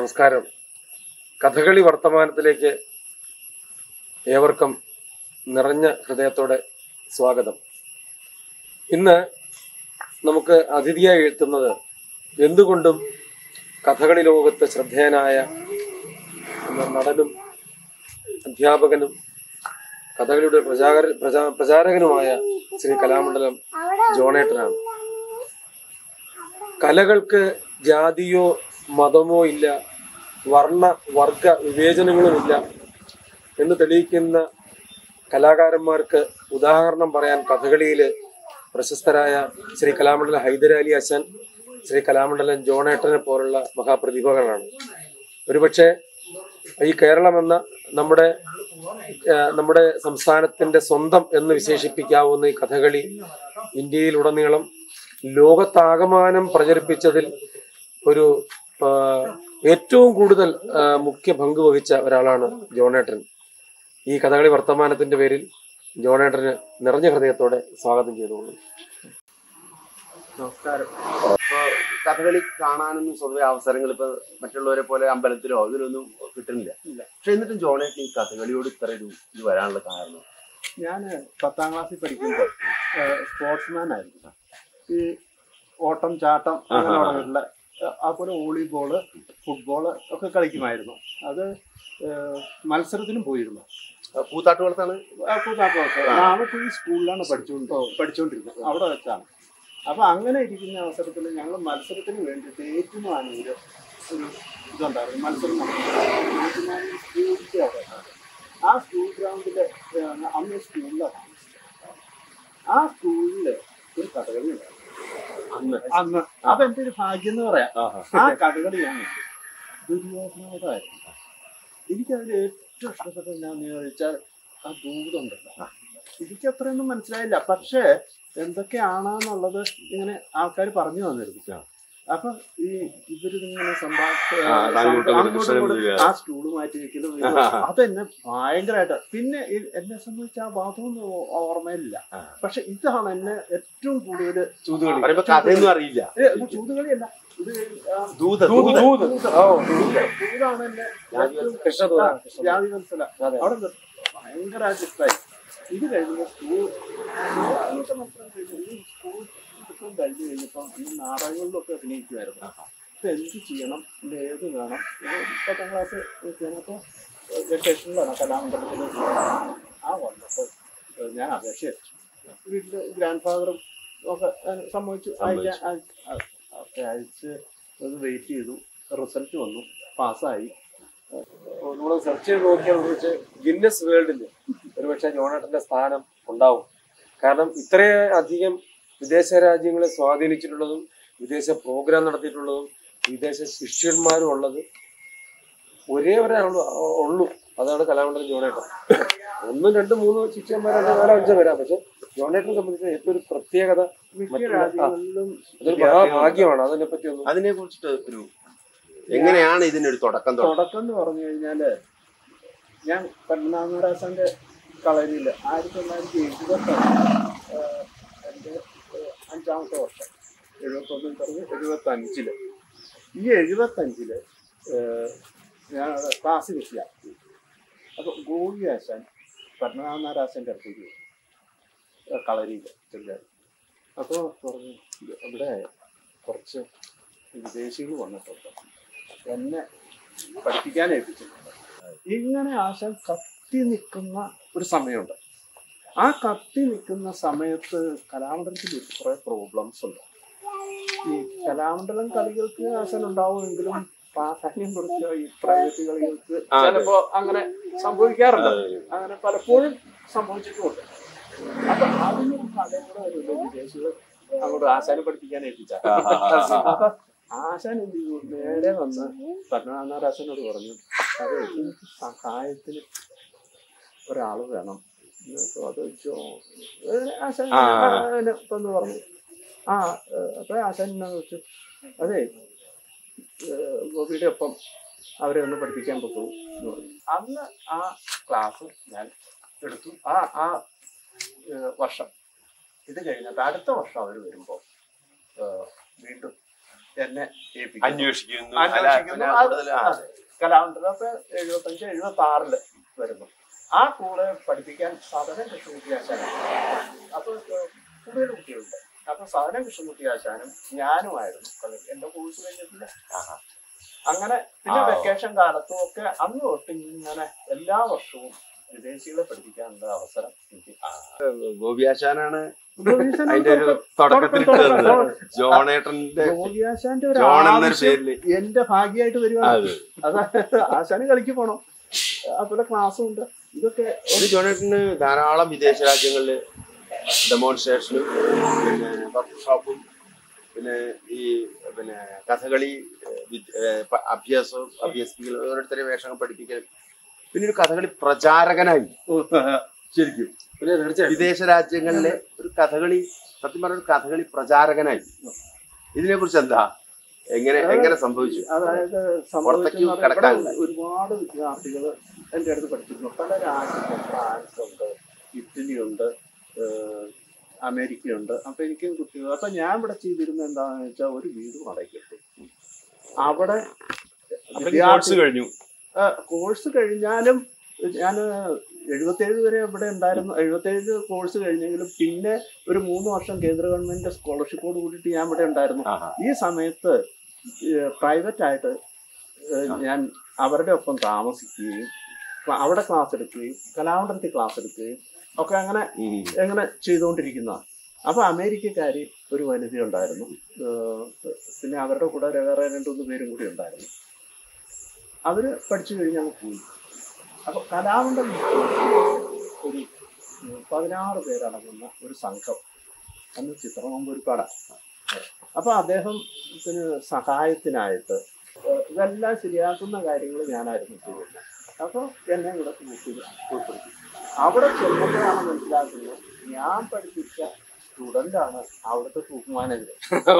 നമസ്കാരം കഥകളി വർത്തമാനത്തിലേക്ക് ഏവർക്കും നിറഞ്ഞ ഹൃദയത്തോടെ സ്വാഗതം ഇന്ന് നമുക്ക് അതിഥിയായി എത്തുന്നത് എന്തുകൊണ്ടും കഥകളി ലോകത്ത് ശ്രദ്ധേയനായ നടനും അധ്യാപകനും കഥകളിയുടെ പ്രചാര പ്രചാ- പ്രചാരകനുമായ ശ്രീ കലാമണ്ഡലം ജോണേട്ടനാണ് കലകൾക്ക് ജാതിയോ മതമോ ഇല്ല വർണ്ണ വർഗ വിവേചനങ്ങളുമില്ല എന്ന് തെളിയിക്കുന്ന കലാകാരന്മാർക്ക് ഉദാഹരണം പറയാൻ കഥകളിയിൽ പ്രശസ്തരായ ശ്രീ കലാമണ്ഡലം ഹൈദരാലി അച്ഛൻ ശ്രീ കലാമണ്ഡലം ജോണേട്ടനെ പോലുള്ള മഹാപ്രതിഭകളാണ് ഒരുപക്ഷെ ഈ കേരളം എന്ന നമ്മുടെ ആ, നമ്മുടെ സംസ്ഥാനത്തിന്റെ സ്വന്തം എന്ന് വിശേഷിപ്പിക്കാവുന്ന ഈ കഥകളി ഇന്ത്യയിലുടനീളം ലോകത്താകമാനം പ്രചരിപ്പിച്ചതിൽ ഒരു ആ, ഏറ്റവും കൂടുതൽ ആ, മുഖ്യ പങ്ക് വഹിച്ച ഒരാളാണ് ജോണേട്ടൻ ഈ കഥകളി വർത്തമാനത്തിന്റെ പേരിൽ ജോണേട്ടന് നിറഞ്ഞ ഹൃദയത്തോടെ സ്വാഗതം ചെയ്തുകൊള്ളു നമസ്കാരം ഇപ്പൊ കഥകളി കാണാനൊന്നും സ്വന്തം അവസരങ്ങൾ ഇപ്പൊ മറ്റുള്ളവരെ പോലെ അമ്പലത്തിലോ ഇതിലൊന്നും കിട്ടുന്നില്ല പക്ഷെ എന്നിട്ടും ജോണേറ്റ് ഈ കഥകളിയോട് ഇത്ര ഒരു ഇത് വരാനുള്ള കാരണം ഞാൻ പത്താം ക്ലാസ്സിൽ പഠിക്കുമ്പോൾ സ്പോർട്സ്മാൻ ആയിരുന്നു ഈ ഓട്ടം ചാട്ടം അങ്ങനെയുള്ള അതുപോലെ വോളിബോള് ഫുട്ബോള് ഒക്കെ കളിക്കുമായിരുന്നു അത് ഏഹ്, മത്സരത്തിനും പോയിരുന്നു ആ, പൂത്താട്ടുകുളത്താണ് ഞാനൊക്കെ ഈ സ്കൂളിലാണ് പഠിച്ചുകൊണ്ട് പഠിച്ചുകൊണ്ടിരുന്നത് അവിടെ വെച്ചാണ് അപ്പൊ അങ്ങനെ ഇരിക്കുന്ന അവസരത്തിൽ ഞങ്ങൾ മത്സരത്തിന് വേണ്ടിയിട്ട് ഏറ്റുമാനൂര് ഒരു ഇതുണ്ടായിരുന്നു മത്സരം നടന്നു. ഏറ്റുമാനൂർ സ്കൂളിന്റെ അവിടെ ആ സ്കൂൾ ഗ്രൗണ്ടില് ഏഹ്, അന്ന് സ്കൂളിലാണ് ആ സ്കൂളില് ഒരു കഥകളി ഉണ്ടായിരുന്നു അന്ന് അന്ന് അതെന്റെ ഒരു ഭാഗ്യം എന്ന് പറയാം ആ കഥകളിയാണ് ദുര്യോധനോടായിരുന്നു എനിക്കതിൽ ഏറ്റവും ഇഷ്ടപ്പെട്ടത് എന്താണെന്ന് ചോദിച്ചാൽ ആ ദൂതുണ്ടല്ലോ എനിക്ക് അത്രയൊന്നും മനസ്സിലായില്ല പക്ഷേ എന്തൊക്കെയാണെന്നുള്ളത് ഇങ്ങനെ ആൾക്കാർ പറഞ്ഞു തന്നിരുന്നു അപ്പൊ ഈ ഇവരിങ്ങനെ സംഭാഷ ആ, അങ്ങോട്ടും ഇങ്ങോട്ടും കൃഷ്ണനെ വിളിക്കുക. ആ സ്റ്റൂള് മാറ്റി വെക്കലും ഇത് അതെന്നെ ഭയങ്കരമായിട്ട് പിന്നെ ഈ- എന്നെ സംബന്ധിച്ച് ആ ഭാഗമൊന്നും ഓർമ്മയില്ല ആ. പക്ഷെ ഇതാണ് എന്നെ ഏറ്റവും കൂടുതൽ പറയുമ്പോ കഥയൊന്നും അറിയില്ല ചൂതുകളിയല്ല ഇത് ആ, ദൂത ദൂത്, ദൂത. ദൂത്. ഓ, ദൂത്. ഇതാണ് എന്നെ ഏറ്റവും കൃഷ്ണദൂത. ആ, ജാതി മനസ്സില അതെ. അവിടെ നിന്ന് ഭയങ്കരമായിട്ട് ഇഷ്ടമായി ഇത് കഴിഞ്ഞ് സ്കൂൾ ആദ്യത്തെ മത്സരം കഴിഞ്ഞു ഈ സ്കൂൾ ഇപ്പം കഴിഞ്ഞ് കഴിഞ്ഞപ്പോൾ ഈ നാടകങ്ങളിലൊക്കെ അഭിനയിക്കുമായിരുന്നു ഇപ്പൊ എന്ത് ചെയ്യണം ഇത് ഏത് വേണം ഇത് പത്താം ക്ലാസ് കഴിഞ്ഞപ്പോൾ വെക്കേഷനിലാണ് കലാമണ്ഡലത്തിൽ ആ വന്നപ്പോൾ ഏഹ് ഞാൻ അപേക്ഷ വെച്ചു. വീട്ടില് ഗ്രാൻഡ് ഫാദറും ഒക്കെ ഏഹ് സമ്മതിച്ചു അയക്കാൻ അയ- അ- ഒക്കെ അയച്ച് അത് വെയിറ്റ് ചെയ്തു റിസൾട്ട് വന്നു പാസ്സായി നമ്മൾ സെർച്ച് ചെയ്ത് നോക്കിയാൽ ഒരുപക്ഷെ ഗിന്നസ് വേൾഡിൽ ഒരുപക്ഷെ ജോണേട്ടന്റെ സ്ഥാനം ഉണ്ടാവും കാരണം ഇത്രയധികം വിദേശ രാജ്യങ്ങളെ സ്വാധീനിച്ചിട്ടുള്ളതും വിദേശ പ്രോഗ്രാം നടത്തിയിട്ടുള്ളതും വിദേശ ശിഷ്യന്മാരും ഉള്ളത് ഒരേ ഒരാളുള്ളൂ ഉള്ളൂ അതാണ് കലാമണ്ഡലം ജോണേട്ടൻ ഒന്നും രണ്ടും മൂന്നും ശിഷ്യന്മാരോ നാലോ അഞ്ചോ വരാം പക്ഷെ ജോണേട്ടനെ സംബന്ധിച്ച് ഏറ്റവും ഒരു പ്രത്യേകത മിക്ക മറ്റുള്ള- ആ, രാജ്യങ്ങളിലും അതൊരു മഹാഭാഗ്യമാണ് അതിനെ പറ്റി ഒന്ന് അതിനെ കുറിച്ചിട്ട് ഒരു എങ്ങനെയാണ് ഇതിനൊരു തുടക്കം തുടക്കം തുടക്കം എന്ന് പറഞ്ഞു കഴിഞ്ഞാല് ഞാൻ പത്മനാഭരാസന്റെ കളരിയില് ആയിരത്തി തൊള്ളായിരത്തി എഴുപത്തി എൻ്റെ ഏഹ്, അഞ്ചാമത്തെ വർഷം എഴുപത്തി ഒന്നിൽ തുടങ്ങി എഴുപത്തി അഞ്ചില് ഈ എഴുപത്തി അഞ്ചില് ഞാൻ ക്ലാസ് വിഷയാക്കി അപ്പൊ ഗോപി ആശാൻ പത്മനാഭനാരാശന്റെ അടുത്തേക്ക് പോയി. ഏഹ്, കളരിയില് ചെല്ലാൻ അപ്പോൾ പറഞ്ഞു "ഇത് ഇവിടെ കുറച്ച് വിദേശികൾ വന്നിട്ടുണ്ട് എന്നെ പഠിപ്പിക്കാൻ ഏൽപ്പിച്ചിട്ടുണ്ട് ഇങ്ങനെ ആശാൻ കത്തി നിൽക്കുന്ന ഒരു സമയമുണ്ട് ആ കത്തി നിൽക്കുന്ന സമയത്ത് കലാമണ്ഡലത്തിൽ കുറെ പ്രോബ്ലംസ് ഉണ്ട് ഈ കലാമണ്ഡലം കളികൾക്ക് ആശാൻ ഉണ്ടാവുമെങ്കിലും പ്രാധാന്യം കൊടുത്ത ഈ പ്രൈവറ്റ് കളികൾക്ക് ആ, അതെ. ചിലപ്പോ അങ്ങനെ സംഭവിക്കാറുണ്ട് അങ്ങനെ പലപ്പോഴും സംഭവിച്ചിട്ടുമുണ്ട് അപ്പൊ അതിനൊരു കടയും കൂടെ വരുമല്ലോ വിദേശികൾ അങ്ങോട്ട് ആശാനെ പഠിപ്പിക്കാൻ ഏൽപ്പിച്ച അപ്പൊ ആശാൻ എന്ത് ചെയ്തു നേരെ വന്ന് പത്മനാഭനാരാശനോട് പറഞ്ഞു അതെ എനിക്ക് സഹായത്തിന് ഒരാള് വേണം അപ്പൊ അത് ജോ ഏഹ് ആശാൻ ആ. അതിനെ വന്ന് പറഞ്ഞു ആ ഏഹ് അപ്പൊ ആശാൻ എന്നാന്ന് വെച്ചു അതെ ഏഹ് ഗോപിയുടെ ഒപ്പം അവരെ ഒന്ന് പഠിപ്പിക്കാൻ പറ്റൂ എന്ന് പറഞ്ഞു അന്ന് ആ ക്ലാസ് ഞാൻ എടുത്തു ആ ആ ഏഹ് വർഷം ഇത് കഴിഞ്ഞിട്ട് അടുത്ത വർഷം അവർ വരുമ്പോൾ വീണ്ടും എന്നെ ഏൽപ്പിക്കുന്നു അന്വേഷിക്കുന്നു അന്വേഷിക്കുന്നു. അല്ല, അത് കൂടുതൽ, ആ, അതെ. കലാമണ്ഡലമൊക്കെ എഴുപത്തഞ്ച് എഴുപത്തി ആറില് വരുന്നു ആ കൂടെ പഠിപ്പിക്കാൻ സാധനം കൃഷ്ണൻകുട്ടി ആശാനാണ് അപ്പൊ ഏഹ്, കൂടുതൽ കുട്ടികളുണ്ട് അപ്പൊ സാധനം കൃഷ്ണൻകുട്ടി ആശാനും ഞാനുമായിരുന്നു കളി എന്റെ കോഴ്സ് കഴിഞ്ഞിട്ടില്ല ആഹാ. അങ്ങനെ പിന്നെ ആ. വെക്കേഷൻ കാലത്തും ഒക്കെ അന്ന് തൊട്ട് ഇങ്ങനെ എല്ലാ വർഷവും വിദേശികളെ പഠിപ്പിക്കാനുള്ള അവസരം എനിക്ക് ഗോപിയാശാനാണ് അതിന്റെ ഒരു തുടക്കത്തിൽ ഇട്ട് തന്നത് ജോണേട്ടന്റെ ഗോപിയാശാന്റെ ഒരു ജോൺ എന്നൊരു ആവശ്യം പേരില് എന്റെ ഭാഗ്യമായിട്ട് വരുവാണ് അത് അതായത് ആശാന് കളിക്ക് പോണം അതുപോലെ ക്ലാസ്സും ഉണ്ട് ഇതൊക്കെ ഇത് ജോണേട്ടന് ധാരാളം വിദേശ രാജ്യങ്ങളില് ഡെമോൺസ്ട്രേഷനും പിന്നെ വർക്ക്ഷോപ്പും പിന്നെ ഈ പിന്നെ കഥകളി ഏഹ്, വിദ്- ഏഹ്, പ- അഭ്യാസവും അഭ്യസിപ്പിക്കലും ഓരോരുത്തരെ വേഷങ്ങൾ പഠിപ്പിക്കലും പിന്നെ ഒരു കഥകളി പ്രചാരകനായി ശരിക്കും പിന്നെ തീർച്ചയായും വിദേശ രാജ്യങ്ങളിലെ ഒരു കഥകളി സത്യം പറഞ്ഞ ഒരു കഥകളി പ്രചാരകനായി ഇതിനെ കുറിച്ച് എന്താ എങ്ങനെ എങ്ങനെ സംഭവിച്ചു അതായത് പുറത്തേക്ക് സംഭവിച്ചെന്ന് പറഞ്ഞാൽ കടക്കാനില്ല. ഇവിടെ ഒരുപാട് വിദ്യാർത്ഥികൾ എൻ്റെ അടുത്ത് പഠിച്ചിരുന്നു പല രാജ്യത്തും ഫ്രാൻസ് ഉണ്ട് ഇറ്റലി ഉണ്ട് ഏഹ് അമേരിക്കയുണ്ട് അപ്പൊ എനിക്കും കുട്ടികൾ അപ്പൊ ഞാൻ ഇവിടെ ചെയ്തിരുന്നത് എന്താണെന്ന് വെച്ചാൽ ഒരു വീട് വാടകയ്ക്ക് അവിടെ കോഴ്സ് കഴിഞ്ഞു കോഴ്സ് കഴിഞ്ഞാലും ഞാൻ എഴുപത്തേഴ് വരെ ഇവിടെ ഉണ്ടായിരുന്നു എഴുപത്തേഴ് കോഴ്സ് കഴിഞ്ഞെങ്കിലും പിന്നെ ഒരു മൂന്ന് വർഷം കേന്ദ്ര ഗവൺമെന്റ് സ്കോളർഷിപ്പോട് കൂടിയിട്ട് ഞാൻ ഇവിടെ ഉണ്ടായിരുന്നു ആഹാ. ഈ സമയത്ത് പ്രൈവറ്റ് ആയിട്ട് ഏഹ്, ഞാൻ അവരുടെ ഒപ്പം താമസിക്കുകയും ക്ല- അവിടെ ക്ലാസ് എടുക്കുകയും കലാമണ്ഡലത്തിൽ ക്ലാസ് എടുക്കുകയും ഒക്കെ അങ്ങനെ ഉം. എങ്ങനെ ചെയ്തുകൊണ്ടിരിക്കുന്നതാണ് അപ്പൊ അമേരിക്കക്കാരി ഒരു വനിത ഉണ്ടായിരുന്നു ഏഹ്, പിന്നെ അവരുടെ കൂടെ വേറെ രണ്ടു പേരും കൂടി ഉണ്ടായിരുന്നു അവര് പഠിച്ചു കഴിഞ്ഞ് അങ്ങ് പോയി അപ്പൊ കലാമണ്ഡലം ഒരു ഉം, പതിനാറ് പേരടങ്ങുന്ന ഒരു സംഘം അന്ന് ചിത്രമമ്പൂരിപ്പാടാണ് അപ്പൊ അദ്ദേഹത്തിന് സഹായത്തിനായിട്ട് ഏഹ്, ഇതെല്ലാം ശരിയാക്കുന്ന കാര്യങ്ങൾ ഞാനായിരുന്നു ചെയ്യുന്നത് അപ്പൊ എന്നെ ഇവിടെ കൂട്ടി ഉൾപ്പെടുത്തി അവിടെ ചെന്നപ്പോഴാണ് മനസ്സിലാക്കുന്നത് ഞാൻ പഠിപ്പിച്ച സ്റ്റുഡന്റ് ആണ് അവിടുത്തെ ട്രൂപ്പ് മാനേജർ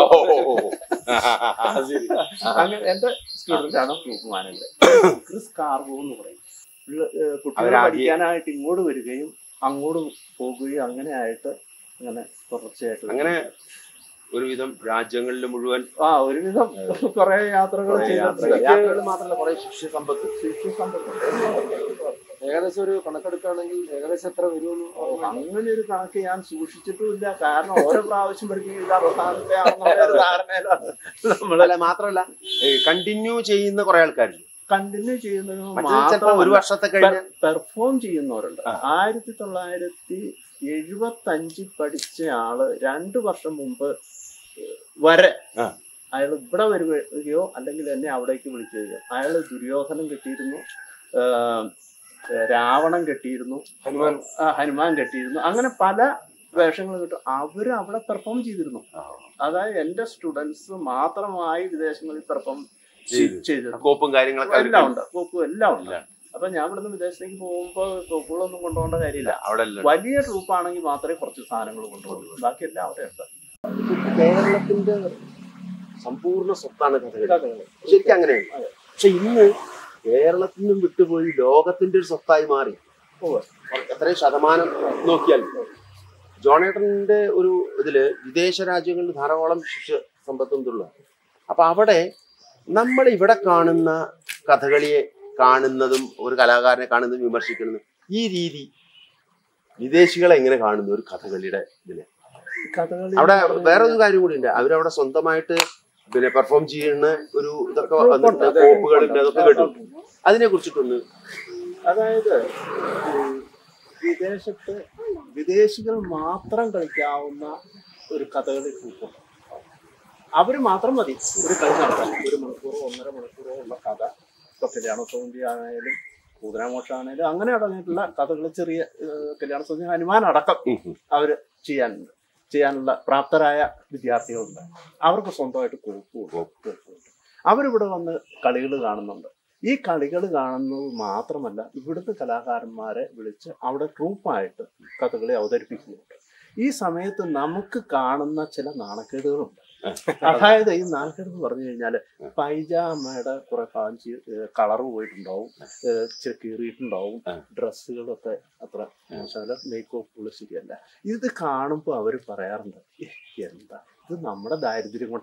അങ്ങനെ എന്റെ സ്റ്റുഡന്റ് ആണ് ട്രൂപ്പ് മാനേജർ ക്രിസ് കാർഗോ എന്ന് പറയും ഉള്ള- ഏഹ് കുട്ടികൾ അവരാദ്യം- പഠിക്കാനായിട്ട് ഇങ്ങോട്ട് വരികയും അങ്ങോട്ട് പോകുകയും അങ്ങനെ ആയിട്ട് അങ്ങനെ തുടർച്ചയായിട്ട് അങ്ങനെ ഒരുവിധം രാജ്യങ്ങളിൽ മുഴുവൻ ആ ഒരുവിധം കുറെ യാത്രകൾ കുറേ ചെയ്തിട്ടുണ്ട് യാത്രകൾ യാത്രകൾ മാത്രമല്ല കുറെ ശിഷ്യ സമ്പത്ത് ശിശു സമ്പത്ത് ഏകദേശം ഒരു കണക്കെടുക്കുകയാണെങ്കിൽ ഏകദേശം എത്ര വരുമെന്ന് ഓ, അങ്ങനെ ഒരു കണക്ക് ഞാൻ സൂക്ഷിച്ചിട്ടുമില്ല കാരണം ഓരോ പ്രാവശ്യം പഠിക്കുകയും ഇത് അവസാനത്തെ ആണെന്നുള്ള ഒരു ധാരണയിലാണ് നമ്മൾ അല്ല മാത്രമല്ല കണ്ടിന്യൂ ചെയ്യുന്ന കുറെ ആൾക്കാരുണ്ട് കണ്ടിന്യൂ ചെയ്യുന്നത് മറ്റേ ചിലപ്പോ ഒരു വർഷത്തെ കഴിഞ്ഞ് പെർഫോം ചെയ്യുന്നവരുണ്ട് ആ. ആയിരത്തി തൊള്ളായിരത്തി എഴുപത്തി അഞ്ചിൽ പഠിച്ച ആള് രണ്ടു വർഷം മുമ്പ് വരെ ആ. അയാൾ ഇവിടെ വരികയോ അല്ലെങ്കിൽ എന്നെ അവിടേക്ക് വിളിക്കുകയോ അയാൾ ദുര്യോധനം കിട്ടിയിരുന്നു ആ, രാവണൻ കെട്ടിയിരുന്നു ഹനുമാൻ ആ, ഹനുമാൻ കെട്ടിയിരുന്നു അങ്ങനെ പല വേഷങ്ങൾ കിട്ടും അവര് അവിടെ പെർഫോം ചെയ്തിരുന്നു അതായത് എന്റെ സ്റ്റുഡൻസ് മാത്രമായി വിദേശങ്ങളിൽ പെർഫോം ചെയ്തു. ചെയ്തിരുന്നു കോപ്പും കാര്യങ്ങളൊക്കെ എല്ലാം അവർക്ക് ഉണ്ട് കോപ്പും എല്ലാം ഉണ്ട് എല്ലാം. അപ്പൊ ഞാൻ ഇവിടുന്ന് വിദേശത്തേക്ക് പോകുമ്പോ കോപ്പുകളൊന്നും കൊണ്ടുപോകേണ്ട കാര്യമില്ല അവിടെ എല്ലാം വലിയ ട്രൂപ്പ് ആണെങ്കിൽ മാത്രമേ കുറച്ച് സാധനങ്ങൾ കൊണ്ടുപോകൂ ബാക്കി എല്ലാം അവിടെ ഉണ്ട് കേരളത്തിന്റെ സമ്പൂർണ്ണ സ്വത്താണ് കഥകളി കഥകള്. ശരിക്കും അങ്ങനെയാണ് പക്ഷെ ഇന്ന് കേരളത്തിൽ നിന്നും വിട്ടുപോയി ലോകത്തിന്റെ ഒരു സ്വത്തായി മാറി ഉവ്വ്. എത്രയും ശതമാനം നോക്കിയാൽ ജോണേട്ടന്റെ ഒരു ഇതില് വിദേശ രാജ്യങ്ങളിൽ ധാരാളം ശിഷ്യ സമ്പത്തും ഇതുള്ള അപ്പൊ അവിടെ നമ്മൾ ഇവിടെ കാണുന്ന കഥകളിയെ കാണുന്നതും ഒരു കലാകാരനെ കാണുന്നതും വിമർശിക്കുന്നതും ഈ രീതി വിദേശികളെ എങ്ങനെ കാണുന്നു ഒരു കഥകളിയുടെ ഇതില് കഥകളി അവിടെ വേറൊരു കാര്യം കൂടി ഉണ്ട് അവരവിടെ സ്വന്തമായിട്ട് പിന്നെ പെർഫോം ചെയ്യുന്ന ഒരു ഇതൊക്കെ വന്നിട്ടുണ്ട് അതെ. കോപ്പുകളുണ്ട് അതൊക്കെ കേട്ടു അതിനെ കുറിച്ചിട്ടൊന്ന് അതായത് ഈ വിദേശത്ത് വിദേശികൾ മാത്രം കളിക്കാവുന്ന ഒരു കഥകളി ട്രൂപ്പുണ്ട് അവര് മാത്രം മതി ഒരു കളി നടത്താൻ ഒരു മണിക്കൂറോ ഒന്നര മണിക്കൂറോ ഉള്ള കഥ ഇപ്പൊ കല്യാണ സൗന്ദര്യ ആണെങ്കിലും കൂതരാമോഷ ആണെങ്കിലും അങ്ങനെ അടങ്ങിയിട്ടുള്ള കഥകൾ ചെറിയ ഏഹ്, കല്യാണ സൗന്ദര്യ ഹനുമാൻ അടക്കം അവര് ചെയ്യാനുണ്ട് ചെയ്യാനുള്ള പ്രാപ്തരായ വിദ്യാർത്ഥികളുണ്ട് അവർക്ക് സ്വന്തമായിട്ട് കോപ്പുണ്ട് അവരിവിടെ വന്ന് കളികൾ കാണുന്നുണ്ട് ഈ കളികൾ കാണുന്നത് മാത്രമല്ല ഇവിടുത്തെ കലാകാരന്മാരെ വിളിച്ച് അവിടെ ട്രൂപ്പായിട്ട് കഥകളി അവതരിപ്പിക്കുന്നുണ്ട് ഈ സമയത്ത് നമുക്ക് കാണുന്ന ചില നാണക്കേടുകളുണ്ട് അതായത് ഈ നാണക്കേട് എന്ന് പറഞ്ഞു കഴിഞ്ഞാല് പൈജാമയുടെ കുറെ കാഞ്ചി കളർ പോയിട്ടുണ്ടാവും ഏഹ് ഇച്ചിരി കീറിയിട്ടുണ്ടാവും ആ. ഡ്രസ്സുകളൊക്കെ അത്ര മോശമല്ല മേക്ക് ഓഫ് ശരിയല്ല ഇത് കാണുമ്പോൾ അവർ പറയാറുണ്ട് "ഏ, എന്താ ഇത് നമ്മുടെ ദാരിദ്ര്യം കൊണ്ടാ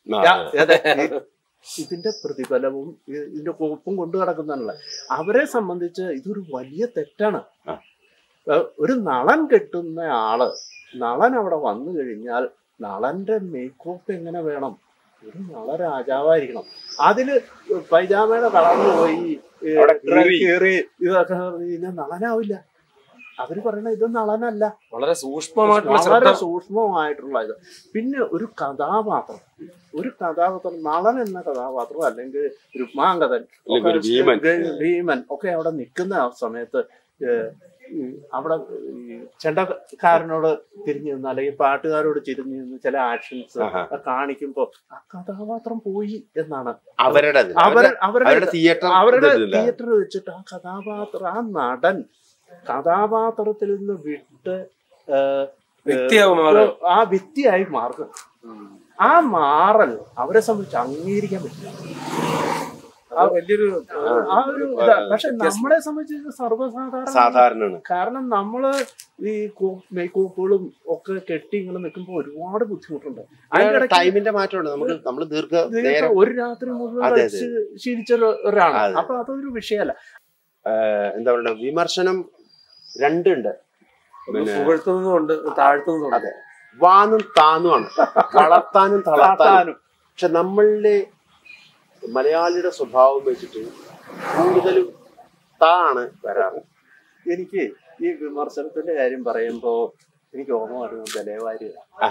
ആ, യാ, അതെ. ഈ- ഇതിന്റെ പ്രതിഫലവും ഇ- ഇതിന്റെ കോപ്പും കൊണ്ടു നടക്കുന്നതാണല്ലോ അവരെ സംബന്ധിച്ച് ഇതൊരു വലിയ തെറ്റാണ് ആ. ഏഹ് ഒരു നളൻ കെട്ടുന്ന ആള് നളൻ അവിടെ വന്നു കഴിഞ്ഞാൽ നളന്റെ മേക്കോപ്പ് എങ്ങനെ വേണം ഒരു നള രാജാവായിരിക്കണം അതില് പൈജാമയുടെ കളർന്ന് പോയി ഏഹ് അവിടെ കീറി. കീറി ഇതൊക്കെ പറഞ്ഞു കഴിഞ്ഞാൽ നളനാവില്ല അവര് പറയണ ഇത് നളനല്ല വളരെ സൂക്ഷ്മമായിട്ടുള്ള വളരെ ശ്രദ്ധ സൂക്ഷ്മമായിട്ടുള്ള ഇത് പിന്നെ ഒരു കഥാപാത്രം ഒരു കഥാപാത്രം നളൻ എന്ന കഥാപാത്രം അല്ലെങ്കിൽ രുക്മാങ്കതൻ അല്ലെങ്കിൽ ഒരു ഭീമൻ. ഒക്കെ- ഭീമൻ ഒക്കെ അവിടെ നിൽക്കുന്ന ആ സമയത്ത് ഏഹ്, ഈ അവിടെ ഈ ചെണ്ടക്കാരനോട് തിരിഞ്ഞു നിന്ന് അല്ലെങ്കിൽ പാട്ടുകാരോട് തിരിഞ്ഞു നിന്ന് ചില ആക്ഷൻസ് ആഹാ. കാണിക്കുമ്പോ ആ കഥാപാത്രം പോയി എന്നാണ് അവരുടെ ഇത്. അവർ അവരുടെ- അവരുടെ അവരുടെ തിയേറ്റർ അവരുടെ ഇതില്ല. തിയേറ്റർ വെച്ചിട്ട് ആ കഥാപാത്രം ആ നടൻ കഥാപാത്രത്തിൽ നിന്ന് വിട്ട് ഏഹ്, വ്യക്തിയാവും മാറുക. ആ വ്യക്തിയായി മാറുക ആ മാറൽ അവരെ സംബന്ധിച്ച് അംഗീകരിക്കാൻ പറ്റില്ല അത് വലിയൊരു ആ ഒരു ഇതാ. പക്ഷെ നമ്മളെ സംബന്ധിച്ച് ഇത് സർവ്വസാധാരണ സാധാരണയാണ് കാരണം നമ്മള് ഈ മേക്കോപ്പുകളും ഒക്കെ കെട്ടി ഇങ്ങനെ നിൽക്കുമ്പോൾ ഒരുപാട് ബുദ്ധിമുട്ടുണ്ട് അതിന്റെ ഇടയ്ക്ക് ടൈമിന്റെ മാറ്റമുണ്ട് നമുക്ക് നമ്മൾ ദീർഘ നിങ്ങൾക്ക് നേരം ഒരു രാത്രി മുഴുവൻ അതെ, കളിച്ച് ശീലിച്ച ഒരാളാണ് അതെ. അപ്പൊ അതൊരു വിഷയമല്ല എന്താ പറയുക വിമർശനം രണ്ടുണ്ട് പിന്നെ പുകഴ്ത്തുന്നതുകൊണ്ട് താഴ്ത്തുന്നതുണ്ട് അതെ വാന്നും താന്നുമാണ് വളർത്താനും തളർത്താനും താത്താനും പക്ഷെ നമ്മളിലെ മലയാളിയുടെ സ്വഭാവം വെച്ചിട്ട് കൂടുതലും താണ് വരാറ് എനിക്ക് ഈ വിമർശനത്തിന്റെ കാര്യം പറയുമ്പോ എനിക്ക് ഓർമ്മ വരുന്നത് ബലേവാരി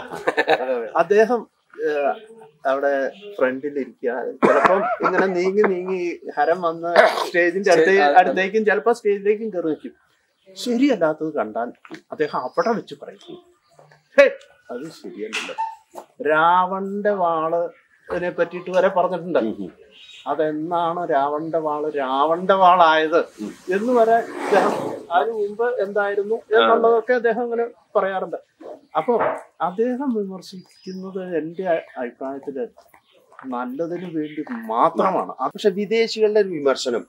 അദ്ദേഹം ഏഹ്, അവിടെ ഫ്രണ്ടിൽ ഇരിക്കുക ചിലപ്പം ഇങ്ങനെ നീങ്ങി നീങ്ങി ഹരം വന്ന് സ്റ്റേജിന്റെ അടുത്തേ അടുത്തേക്കും ചിലപ്പോ സ്റ്റേജിലേക്കും കയറി വെക്കും ശരിയല്ലാത്തത് കണ്ടാൽ അദ്ദേഹം അവിടെ വെച്ച് പറയും "ഹേ, അത് ശരിയല്ലല്ലോ രാവണന്റെ വാള് ഇതിനെ പറ്റിയിട്ട് വരെ പറഞ്ഞിട്ടുണ്ട് അതെന്നാണ് രാവണന്റെ വാള് രാവണന്റെ വാളായത് എന്ന് വരെ അദ്ദേഹം അതിനു മുമ്പ് എന്തായിരുന്നു എന്നുള്ളതൊക്കെ അദ്ദേഹം അങ്ങനെ പറയാറുണ്ട് അപ്പൊ അദ്ദേഹം വിമർശിക്കുന്നത് എന്റെ അഭിപ്രായത്തില് നല്ലതിന് വേണ്ടി മാത്രമാണ് അത് പക്ഷെ വിദേശികളുടെ ഒരു വിമർശനം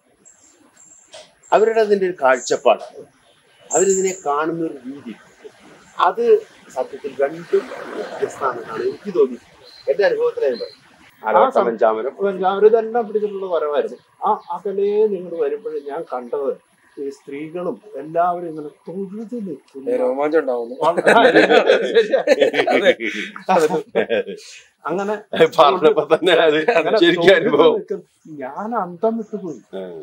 അവരുടെ അതിന്റെ ഒരു കാഴ്ചപ്പാട് അവരിതിനെ കാണുന്ന ഒരു രീതി അത് സത്യത്തിൽ രണ്ടും വ്യത്യസ്തമാണെന്നാണ് എനിക്ക് തോന്നി എന്റെ അനുഭവത്തിലായി ആലോട്ടം അഞ്ചാമനം അവരിതെല്ലാം പിടിച്ചിട്ടുള്ള വരവായിരുന്നു ആ അകലേ നിങ്ങൾ വരുമ്പോഴും ഞാൻ കണ്ടത് ഈ സ്ത്രീകളും എല്ലാവരും ഇങ്ങനെ തൊഴുത് നിൽക്കുന്നു രോമാഞ്ചം ഉണ്ടാവുന്നു ശരിയാ. അങ്ങനെ പറഞ്ഞപ്പോ തന്നെ അത് അങ്ങനെ ശരിക്കും തൊഴുത് അനുഭവം നിൽക്കുന്നു. ഞാൻ അന്തം വിട്ടുപോയി ഉം.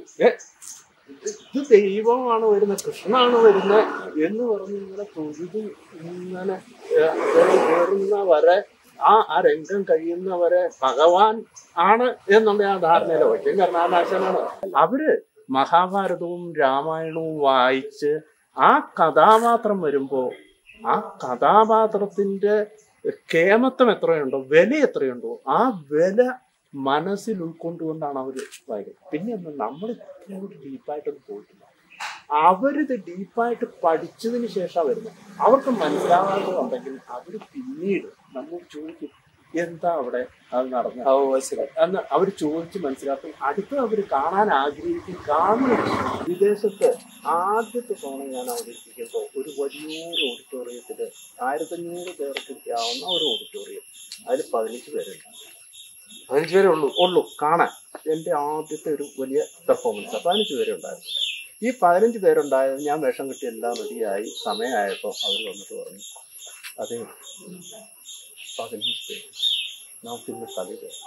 ഇത് ദൈവമാണ് വരുന്നത് കൃഷ്ണനാണ് വരുന്നത് എന്ന് പറഞ്ഞ് ഇങ്ങനെ തൊഴുത് ഇങ്ങനെ ഏഹ്, അദ്ദേഹം കയറുന്ന വരെ ആ ആ രംഗം കഴിയുന്നവരെ ഭഗവാൻ ആണ് എന്നുള്ള ആ ധാരണയില പക്ഷേ കർണാടാശനാണ് അവര് മഹാഭാരതവും രാമായണവും വായിച്ച് ആ കഥാപാത്രം വരുമ്പോ ആ കഥാപാത്രത്തിന്റെ കേമത്വം എത്രയുണ്ടോ വില എത്രയുണ്ടോ ആ വില മനസ്സിൽ ഉൾക്കൊണ്ടുകൊണ്ടാണ് അവർ വായിക്കുന്നത് പിന്നെ ഒന്ന് നമ്മൾ ഇത്രയും ഡീപ്പായിട്ടൊന്നും പോയിട്ടില്ല അവരിത് ഡീപ്പായിട്ട് പഠിച്ചതിന് ശേഷം വരുന്നത് അവർക്ക് മനസ്സിലാവാത്തതുണ്ടെങ്കിൽ അവർ പിന്നീട് നമ്മൾ ചോദിക്കും എന്താ അവിടെ അത് നടന്നത് ഓ അത് ശരി എന്ന് അവർ ചോദിച്ച് മനസ്സിലാക്കും അടുത്ത് അവർ കാണാൻ ആഗ്രഹിക്കും കാണും വിദേശത്ത് ആദ്യത്തെ തവണ ഞാൻ അവതരിപ്പിക്കുമ്പോൾ ഒരു വലിയൊരു ഓഡിറ്റോറിയത്തിൽ ആയിരത്തഞ്ഞൂറ് പേർക്ക് ഇരിക്കാവുന്ന ഒരു ഓഡിറ്റോറിയം അതിൽ പതിനഞ്ച് പേരുണ്ട് പതിനഞ്ച് പേരേ ഉള്ളൂ ഉള്ളൂ കാണാൻ എൻ്റെ ആദ്യത്തെ ഒരു വലിയ പെർഫോമൻസ് പതിനഞ്ച് പേരുണ്ടായിരുന്നു ഈ പതിനഞ്ച് പേരുണ്ടായത് ഞാൻ വേഷം കിട്ടി എല്ലാം റെഡിയായി സമയമായപ്പോൾ അവർ വന്നിട്ട് പറഞ്ഞു അതെ പതിനഞ്ച് പേര് നമുക്കിന്ന് കളി തരാം."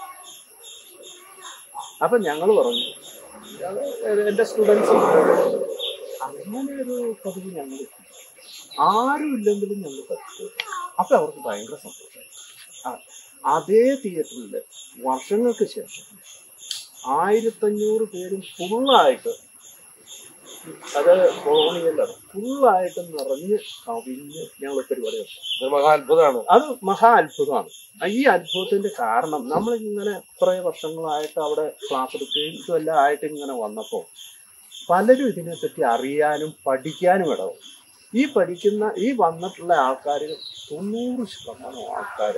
അപ്പൊ ഞങ്ങൾ പറഞ്ഞു ഞങ്ങള് എൻ്റെ സ്റ്റുഡൻസ് അങ്ങനെ ഒരു പതിവ് ഞങ്ങൾ ആരും ഇല്ലെങ്കിലും ഞങ്ങൾ പറ്റും അപ്പൊ അവർക്ക് ഭയങ്കര സന്തോഷമായി ആ, അതേ തിയേറ്ററിൽ വർഷങ്ങൾക്ക് ശേഷം ആയിരത്തഞ്ഞൂറ് പേരും ഫുള്ളായിട്ട് അത് കോളനിയിലാണ് ഫുള്ളായിട്ട് നിറഞ്ഞ് കവിഞ്ഞ് ഞങ്ങൾ പരിപാടി നടത്തി. ഇത് മഹാ അത്ഭുതമാണ് അത് മഹാ അത്ഭുതമാണ് ഈ അത്ഭുതത്തിന്റെ കാരണം നമ്മളിങ്ങനെ കുറെ വർഷങ്ങളായിട്ട് അവിടെ ക്ലാസ് എടുക്കുകയും ഇതെല്ലാം ആയിട്ട് ഇങ്ങനെ വന്നപ്പോൾ പലരും ഇതിനെപ്പറ്റി അറിയാനും പഠിക്കാനും ഇടവും ഈ പഠിക്കുന്ന ഈ വന്നിട്ടുള്ള ആൾക്കാർ തൊണ്ണൂറ് ശതമാനം ആൾക്കാർ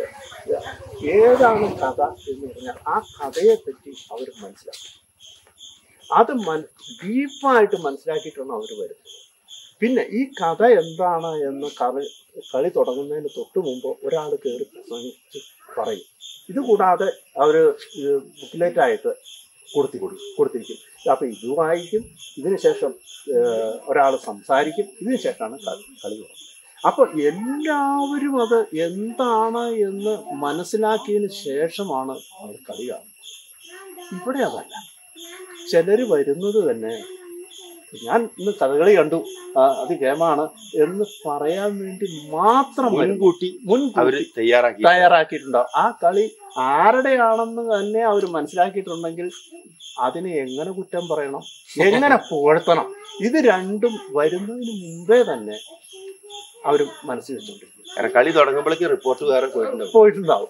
ഏതാണ് കഥ എന്ന് പറഞ്ഞാൽ ആ കഥയെ പറ്റി അവർ മനസ്സിലാക്കും അത് മൻ ഡീപ്പായിട്ട് മനസ്സിലാക്കിയിട്ടാണ് അവർ വരുന്നത് പിന്നെ ഈ കഥ എന്താണ് എന്ന് കളി കളി തുടങ്ങുന്നതിന് തൊട്ട് മുമ്പ് ഒരാൾ കയറി പ്രസംഗിച്ച് പറയും ഇത് കൂടാതെ അവർ ബുക്ക്ലെറ്റ് ആയിട്ട് കൊടുത്തി കൊടുത്തിരിക്കും അപ്പൊ ഇത് വായിക്കും ഇതിന് ശേഷം ഒരാൾ സംസാരിക്കും ഇതിന് ശേഷമാണ് കളി കളി തുടങ്ങുന്നത് അപ്പൊ എല്ലാവരും അത് എന്താണ് എന്ന് മനസ്സിലാക്കിയതിന് ശേഷമാണ് അവർ കളി കാണുന്നത് ഇവിടെ അതല്ല ചിലര് വരുന്നത് തന്നെ ഞാൻ ഇന്ന് കഥകളി കണ്ടു ആ, അത് ഗെയിമാണ് എന്ന് പറയാൻ വേണ്ടി മാത്രം വരും. മുൻകൂട്ടി മുൻകൂട്ടി അവര് തയ്യാറാക്കി തയ്യാറാക്കിയിട്ടുണ്ടാവും ആ കളി ആരുടെയാണെന്ന് തന്നെ അവർ മനസ്സിലാക്കിയിട്ടുണ്ടെങ്കിൽ അതിനെ എങ്ങനെ കുറ്റം പറയണം എങ്ങനെ പുകഴ്ത്തണം ഇത് രണ്ടും വരുന്നതിന് മുമ്പേ തന്നെ അവർ മനസ്സിൽ വെച്ചോണ്ടിരിക്കും കാരണം കളി തുടങ്ങുമ്പോഴേക്ക് റിപ്പോർട്ട് വേറെ പോയിട്ടുണ്ടാവും പോയിട്ടുണ്ടാവും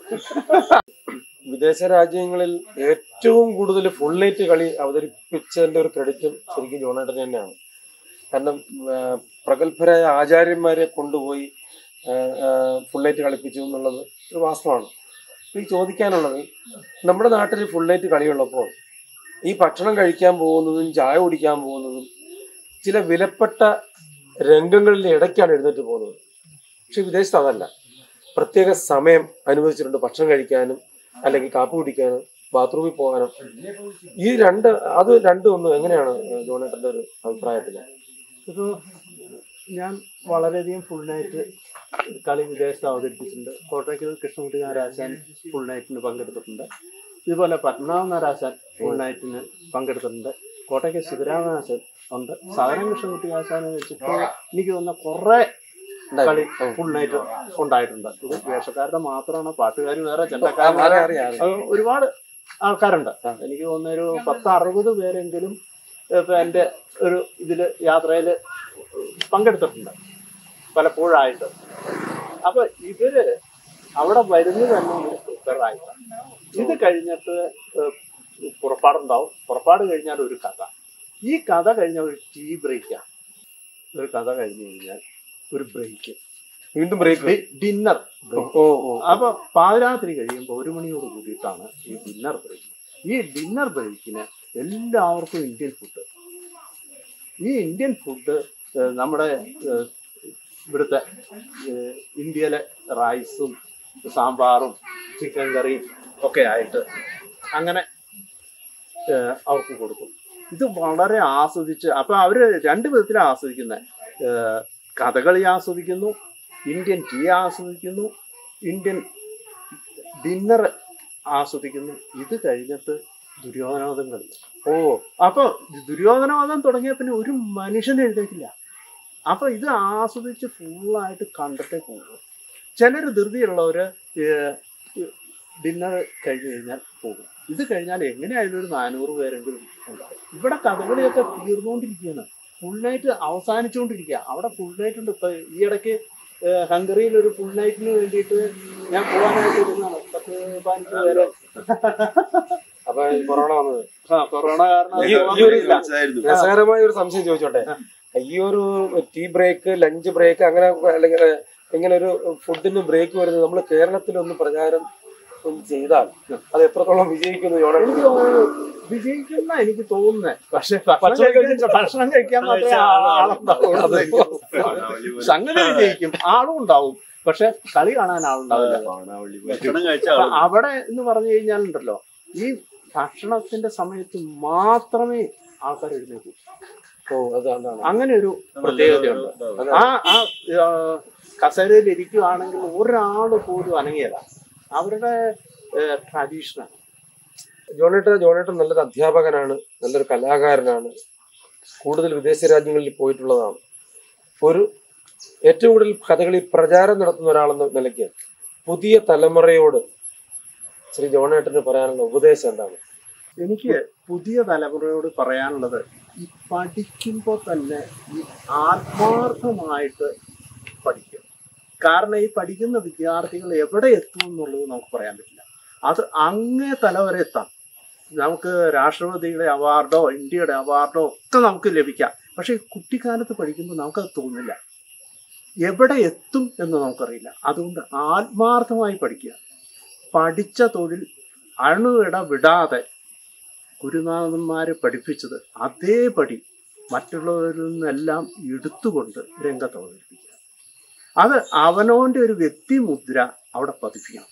വിദേശ രാജ്യങ്ങളിൽ ഏറ്റവും കൂടുതൽ ഫുൾ നൈറ്റ് കളി അവതരിപ്പിച്ചതിന്റെ ഒരു ക്രെഡിറ്റും ശരിക്കും ജോണേട്ടൻ തന്നെയാണ് കാരണം ആ, പ്രഗത്ഭരായ ആചാര്യന്മാരെ കൊണ്ടുപോയി ഫുൾ നൈറ്റ് കളിപ്പിച്ചു എന്നുള്ളത് ഒരു വാസ്തവമാണ് അപ്പൊ ഈ ചോദിക്കാനുള്ളത് നമ്മുടെ നാട്ടിൽ ഫുൾ നൈറ്റ് കളിയുള്ളപ്പോൾ ഈ ഭക്ഷണം കഴിക്കാൻ പോകുന്നതും ചായ കുടിക്കാൻ പോകുന്നതും ചില വിലപ്പെട്ട രംഗങ്ങളിലെ ഇടയ്ക്കാണ് എഴുന്നേറ്റ് പോകുന്നത് പക്ഷെ വിദേശത്ത് അതല്ല പ്രത്യേക സമയം അനുവദിച്ചിട്ടുണ്ട് ഭക്ഷണം കഴിക്കാനും അല്ലെങ്കിൽ കാപ്പി കുടിക്കാനും ബാത്റൂമിൽ പോകാനും ഈ രണ്ട് അത് രണ്ടും ഒന്നും എങ്ങനെയാണ് ജോണേട്ടന്റെ ഒരു അഭിപ്രായത്തില് ഇത് ഞാൻ വളരെയധികം ഫുൾ നൈറ്റ് കളി വിദേശത്ത് അവതരിപ്പിച്ചിട്ടുണ്ട് കോട്ടയ്ക്കൽ കൃഷ്ണകുട്ടി നാരാശാൻ ഫുൾ നൈറ്റിന് പങ്കെടുത്തിട്ടുണ്ട് ഇതുപോലെ പത്മനാഭ നാരാശാൻ ഫുൾ നൈറ്റിന് പങ്കെടുത്തിട്ടുണ്ട് കോട്ടയ്ക്കൽ ശിവരാമനാശൻ ഉണ്ട് സാധാരണ കൃഷ്ണകുട്ടി ആശാനെ വെച്ചിട്ട് എനിക്ക് തോന്നുന്ന കുറെ കളി ഫുൾ നൈറ്റ് ഉണ്ടായിട്ടുണ്ട് ഇത് വേഷക്കാരുടെ മാത്രമാണ് പാട്ടുകാർ വേറെ ചെണ്ടക്കാർ വേറെ അറിയാം, അറിയാം, അറിയാം. അത് ഒരുപാട് ആൾക്കാരുണ്ട് എനിക്ക് തോന്നുന്ന ഒരു പത്ത് അറുപത് പേരെങ്കിലും ഇപ്പൊ എൻ്റെ ഒരു ഇതില് യാത്രയില് പങ്കെടുത്തിട്ടുണ്ട് പലപ്പോഴായിട്ട് അപ്പൊ ഇവര് അവിടെ വരുന്നത് തന്നെ ഒരു പ്രിപ്പയറായിട്ടാണ് ഇത് കഴിഞ്ഞിട്ട് ഏഹ്, പുറപ്പാടുണ്ടാവും പുറപ്പാട് കഴിഞ്ഞാൽ ഒരു കഥ ഈ കഥ കഴിഞ്ഞാൽ ഒരു ടീ ബ്രേക്കാണ് ഒരു കഥ കഴിഞ്ഞു കഴിഞ്ഞാൽ ഒരു ബ്രേക്ക് വീണ്ടും ബ്രേക്ക് ഡിന്നർ ഓ ഓ അപ്പൊ പാതിരാത്രി കഴിയുമ്പോൾ ഒരു മണിയോട് കൂടിയിട്ടാണ് ഈ ഡിന്നർ ബ്രേക്ക് ഈ ഡിന്നർ ബ്രേക്കിന് എല്ലാവർക്കും ഇന്ത്യൻ ഫുഡ് ഈ ഇന്ത്യൻ ഫുഡ് നമ്മുടെ ഏഹ്, ഇവിടുത്തെ ഏഹ്, ഇന്ത്യയിലെ റൈസും സാമ്പാറും ചിക്കൻ കറിയും ഒക്കെ ആയിട്ട് അങ്ങനെ ഏഹ്, അവർക്ക് കൊടുക്കും ഇത് വളരെ ആസ്വദിച്ച് അപ്പൊ അവര് രണ്ട് വിധത്തിലാണ് ആസ്വദിക്കുന്നത് കഥകളി ആസ്വദിക്കുന്നു ഇന്ത്യൻ ടീ ആസ്വദിക്കുന്നു ഇന്ത്യൻ ഡിന്നർ ആസ്വദിക്കുന്നു ഇത് കഴിഞ്ഞിട്ട് ദുര്യോധനോദം കളി ഓ അപ്പൊ ദുര്യോധനവാദം തുടങ്ങിയ പിന്നെ ഒരു മനുഷ്യൻ എഴുന്നേറ്റില്ല അപ്പൊ ഇത് ആസ്വദിച്ച് ഫുള്ളായിട്ട് കണ്ടിട്ടേ പോകും ചിലർ ധൃതിയുള്ളവര് ഡിന്നർ കഴിഞ്ഞു കഴിഞ്ഞാൽ പോകും ഇത് കഴിഞ്ഞാൽ എങ്ങനെയായാലും ഒരു നാനൂറ് പേരെങ്കിലും ഉണ്ടാവും ഇവിടെ കഥകളിയൊക്കെ തീർന്നുകൊണ്ടിരിക്കുകയാണ് ഫുൾ നൈറ്റ് അവസാനിച്ചുകൊണ്ടിരിക്കുക അവിടെ ഫുൾ നൈറ്റ് ഉണ്ട് ഇപ്പൊ ഈ ഇടയ്ക്ക് ഏഹ് ഹംഗറിയിൽ ഒരു ഫുൾ നൈറ്റിന് വേണ്ടിയിട്ട് ഞാൻ പോകാനായിട്ട് ഇരുന്നാണ് പത്ത് പതിനഞ്ച് പേരെ അപ്പൊ ഈ കൊറോണ വന്നത് ആ, കൊറോണ കാരണം അത് ഈ- പോകാൻ ഈ ഒരു പറ്റില്ല. മനസ്സിലായിരുന്നു രസകരമായ ഒരു സംശയം ചോദിച്ചോട്ടെ ഈ ഒരു ടീ ബ്രേക്ക് ലഞ്ച് ബ്രേക്ക് അങ്ങനെ അല്ലെങ്കിൽ ഇങ്ങനെ ഒരു ഫുഡിന് ബ്രേക്ക് വരുന്നത് നമ്മൾ കേരളത്തിലൊന്ന് പ്രചാരം ഒന്ന് ചെയ്താൽ അത് എത്രത്തോളം വിജയിക്കുന്നു ജോണേട്ടൻ എനിക്ക് തോന്നുന്നു വിജയിക്കുന്ന എനിക്ക് തോന്നുന്നത് പക്ഷെ ഭക്ഷണം ഭക്ഷണം കഴിക്കാൻ ഭക്ഷണം കഴിക്കാൻ മാത്രമേ ആളുണ്ടാവുള്ളൂ എന്ന് എനിക്ക് തോന്നുന്നു. സംഗതി വിജയിക്കും ആളും ഉണ്ടാവും പക്ഷെ കളി കാണാൻ ആളുണ്ടാവില്ല ഭക്ഷണം കഴിച്ച അപ്പൊ ആളുകൾ അവിടെ എന്ന് പറഞ്ഞു കഴിഞ്ഞാലുണ്ടല്ലോ ഈ ഭക്ഷണത്തിന്റെ സമയത്ത് മാത്രമേ ആൾക്കാർ എഴുന്നേക്കൂ ഓ അത് അതാണ് അങ്ങനെ ഒരു പ്രത്യേകതയുണ്ട് ആ ആ ആ, കസേരയിൽ ഇരിക്കുകയാണെങ്കിൽ ഒരാൾ പോലും അനങ്ങിയല്ല അവരുടെ ട്രഡീഷനാണ് ജോണേട്ടൻ ജോണേട്ടൻ നല്ലൊരു അധ്യാപകനാണ് നല്ലൊരു കലാകാരനാണ് കൂടുതൽ വിദേശ രാജ്യങ്ങളിൽ പോയിട്ടുള്ളതാണ് ഒരു ഏറ്റവും കൂടുതൽ കഥകളി പ്രചാരം നടത്തുന്ന ഒരാളെന്ന നിലയ്ക്ക് പുതിയ തലമുറയോട് ശ്രീ ജോണേട്ടന് പറയാനുള്ള ഉപദേശം എന്താണ് എനിക്ക് പുതിയ തലമുറയോട് പറയാനുള്ളത് ഈ പഠിക്കുമ്പോൾ തന്നെ ഈ ആത്മാർത്ഥമായിട്ട് പഠിക്കുക കാരണം ഈ പഠിക്കുന്ന വിദ്യാർത്ഥികൾ എവിടെ എത്തും എന്നുള്ളത് നമുക്ക് പറയാൻ പറ്റില്ല അത് അങ്ങേ തല വരെ എത്താം നമുക്ക് രാഷ്ട്രപതിയുടെ അവാർഡോ ഇന്ത്യയുടെ അവാർഡോ ഒക്കെ നമുക്ക് ലഭിക്കാം പക്ഷെ ഈ കുട്ടിക്കാലത്ത് പഠിക്കുമ്പോൾ നമുക്കത് തോന്നില്ല എവിടെ എത്തും എന്ന് നമുക്കറിയില്ല അതുകൊണ്ട് ആത്മാർത്ഥമായി പഠിക്കുക പഠിച്ച തൊഴിൽ അണുവിട വിടാതെ ഗുരുനാഥന്മാരെ പഠിപ്പിച്ചത് അതേപടി മറ്റുള്ളവരിൽ നിന്നെല്ലാം എടുത്തുകൊണ്ട് രംഗത്ത് അവതരിപ്പിക്കുക അത് അവനവന്റെ ഒരു വ്യക്തിമുദ്ര അവിടെ പതിപ്പിക്കണം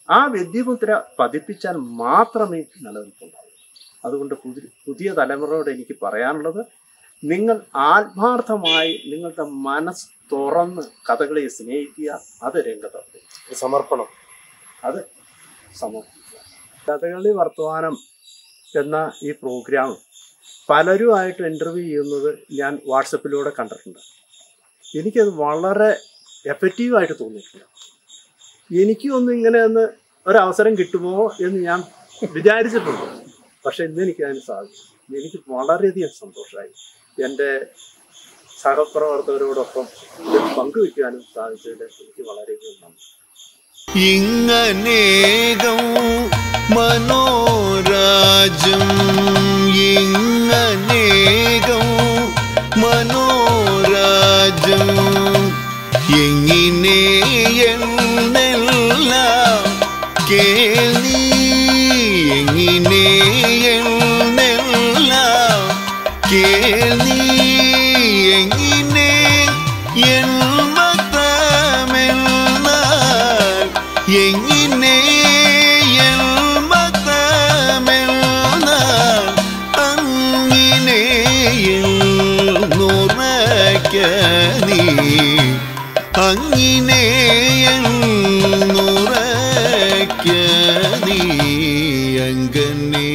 ആ വ്യക്തിമുദ്ര പതിപ്പിച്ചാൽ മാത്രമേ നിലനിൽക്കുള്ളൂ അതുകൊണ്ട് പുതിയ പുതിയ തലമുറയോട് എനിക്ക് പറയാനുള്ളത് നിങ്ങൾ ആത്മാർത്ഥമായി നിങ്ങളുടെ മനസ്സ് തുറന്ന് കഥകളി സ്നേഹിക്കുക അത് രംഗത്ത് സമർപ്പണം അത് സമർപ്പിക്കുക കഥകളി വർത്തമാനം എന്ന ഈ പ്രോഗ്രാം പലരുമായിട്ട് ഇൻ്റർവ്യൂ ചെയ്യുന്നത് ഞാൻ വാട്സപ്പിലൂടെ കണ്ടിട്ടുണ്ട് എനിക്കത് വളരെ എഫക്റ്റീവായിട്ട് തോന്നിയിട്ടുണ്ട് എനിക്കും ഒന്ന് ഇങ്ങനെ ഒന്ന് ഒരവസരം കിട്ടുമോ എന്ന് ഞാൻ വിചാരിച്ചിട്ടുണ്ട് പക്ഷെ ഇന്ന് എനിക്ക് അതിന് സാധിച്ചു എനിക്ക് വളരെയധികം സന്തോഷമായി എൻ്റെ സഹപ്രവർത്തകരോടൊപ്പം ഇത് പങ്കുവയ്ക്കാനും സാധിച്ചതിൽ എനിക്ക് വളരെയധികം നന്ദി ഇങ്ങനേകം മനോരാജം ഇങ്ങനേകം മനോരാജം എങ്ങിനെ എന്നെല്ലാം കേളി എങ്ങിനെ എന്നെല്ലാം കേളി എങ്ങിനെ എൻ മതമെന്നാൽ എങ്ങിനെ എൻ മതമെന്നാൽ അങ്ങിനെ നുറയ്ക്ക നീ അങ്ങിനെ നുറയ്ക്ക നീ അങ്കനേ